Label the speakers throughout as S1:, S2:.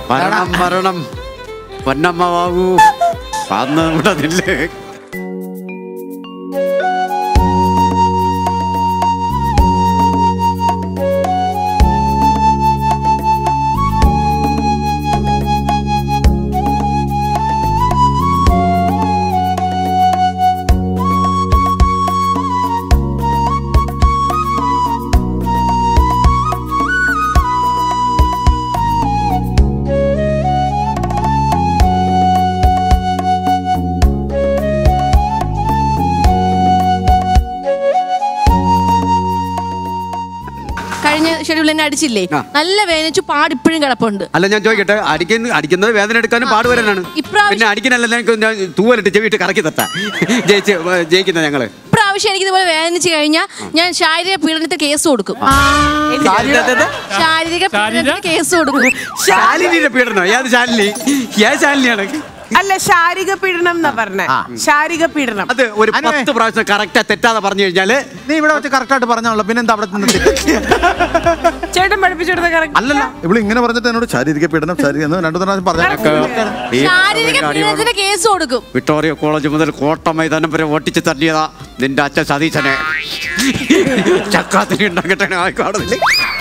S1: വരണം വരണം പൊന്നമ്മ വാങ്ങൂ വന്ന് ഇവിടെ നില്ല്
S2: കഴിഞ്ഞ ഷെഡ്യൂൾ എന്നെ അടിച്ചില്ലേ
S1: ആ.
S2: നല്ല വേദനിച്ചു പാടിപ്പോഴും കിടപ്പുണ്ട്
S1: അല്ല ഞാൻ ചോദിക്കട്ടെ അടിക്കുന്ന അടിക്കുന്നത് വേദന എടുക്കാനും പാട് വരാനാണ്
S2: ഇപ്രാവശ്യം-
S1: പിന്നെ അടിക്കാനല്ല ഞാൻ ഞാൻ തൂവലിട്ട് ചെവിയിട്ട് കറക്കി തട്ടാ ജയിച്ച് ജയിക്കുന്ന ഞങ്ങള്
S2: ഇപ്രാവശ്യം എനിക്ക് ഇതുപോലെ വേദനിച്ച് കഴിഞ്ഞാൽ ഞാൻ ശാരീരിക പീഡനത്തിന് കേസ് കൊടുക്കും ശാരീരിക പീഡനത്തിന് കേസ് കൊടുക്കും
S1: ശാലിനിയുടെ പീഡനം ഏത് ശാലിനി ഏത് ശാലിനിയാണ്
S3: അല്ല ശാരീരിക പീഡനം എന്നാ പറഞ്ഞേ ശാരീരിക പീഡനം
S1: അത് ഒരു
S4: അനുവേ.
S1: പത്ത് പ്രാവശ്യം കറക്റ്റാ തെറ്റാതെ പറഞ്ഞു കഴിഞ്ഞാല്
S4: നീ ഇവിടെ വെച്ച് കറക്റ്റ് ആയിട്ട് പറഞ്ഞാണല്ലോ പിന്നെ എന്താ അവിടെ നിന്ന്
S3: ചേട്ടൻ പഠിപ്പിച്ചെടുത്ത കറക്റ്റ്
S4: അല്ലല്ല
S5: ഇവിടെ ഇങ്ങനെ പറഞ്ഞിട്ട് എന്നോട് ശാരീരിക പീഡനം ശാരീരിക എന്ന് രണ്ടു പ്രാവശ്യം പറഞ്ഞു
S1: ഈ
S2: ശാരീരിക
S1: ഒരു കാര്യം
S2: പീഡനത്തിന് കേസ് കൊടുക്കും
S1: വിക്ടോറിയ കോളേജ് മുതൽ കോട്ട മൈതാനം വരെ ഒട്ടിച്ച് തള്ളിയതാ നിന്റെ അച്ഛൻ സതീശനെ ചക്കാത്തിന് ഉണ്ടാക്കട്ടെ കോടതിയിൽ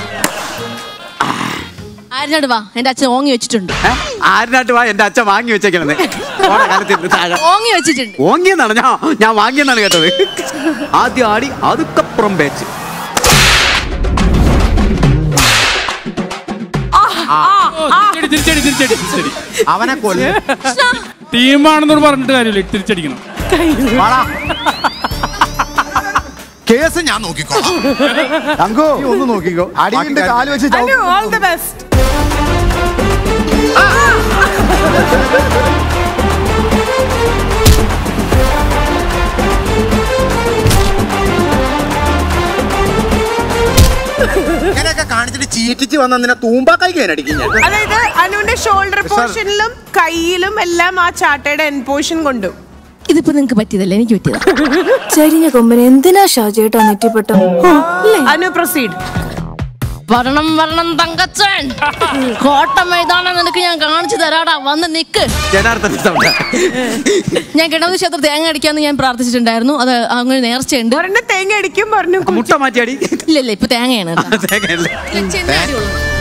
S2: ആരിനോട് വാ എന്റെ അച്ഛൻ ഓങ്ങി വെച്ചിട്ടുണ്ട്
S1: ആരിനാട്ട് വാ എന്റെ അച്ഛൻ വാങ്ങി വെച്ചേക്കണത് കാലത്ത് താഴെ
S2: ഓങ്ങി വെച്ചിട്ടുണ്ട്
S1: ഓങ്ങിയെന്നാണ് ഞാൻ ഞാൻ വാങ്ങിയെന്നാണ് കേട്ടത് ആദ്യം ആടി അതുക്കപ്പുറം പേച്ച്
S6: തിരിച്ചടി തിരിച്ചടി തിരിച്ചടി തിരിച്ചടി
S4: അവനെ കൊല്ലും
S6: ടീമാണെന്നോട് പറഞ്ഞിട്ട് കാര്യമില്ല തിരിച്ചടിക്കണം
S4: വാടാ.
S5: കേസ് ഞാൻ നോക്കിക്കോളാം തങ്കോ ഒന്ന് നോക്കിക്കോ അടിയുടെ കാല് വെച്ച്
S3: അനു ഓൾ ദി ബെസ്റ്റ്
S4: ഇങ്ങനെയൊക്കെ കാണിച്ചിട്ട് ചീറ്റിച്ച് വന്ന നിന്നെ തൂമ്പാക്കൈ കയറടിക്കും ഞാൻ
S3: അതായത് അനുവിന്റെ ഷോൾഡർ പോർഷനിലും കയ്യിലും എല്ലാം ആ ചാട്ടയുടെ എൻ പോർഷൻ കൊണ്ടു
S2: ഇതിപ്പോ നിങ്ങക്ക് പറ്റിയതല്ലേ എനിക്ക് പറ്റിയതാ
S7: ചരിഞ്ഞ കൊമ്പന് എന്തിനാ ഷാജേട്ടാ നെറ്റിപ്പെട്ടു
S3: അനു പ്രൊസീഡ്
S2: വരണം വരണം തങ്കച്ചൻ കോട്ട മൈതാനം നിനക്ക് ഞാൻ കാണിച്ചു തരാടാ വന്ന് നിക്ക്
S1: ജനാർദ്ദൻ സൗണ്ട്
S2: ഞാൻ കിണവ് ക്ഷേത്ര തേങ്ങ അടിക്കാന്ന് ഞാൻ പ്രാർത്ഥിച്ചിട്ടുണ്ടായിരുന്നു അത് അങ്ങനെ നേർച്ചയുണ്ട്
S3: ഒരെണ്ണം തേങ്ങ അടിക്കും പറഞ്ഞു
S1: മുട്ട മാറ്റിയാടി
S2: ഇല്ല ഇല്ല ഇപ്പൊ തേങ്ങയാണ് കേട്ടോ.
S1: തേങ്ങയല്ലേ
S2: ഇല്ല, ചെന്നൈ അടിയുള്ളൂ.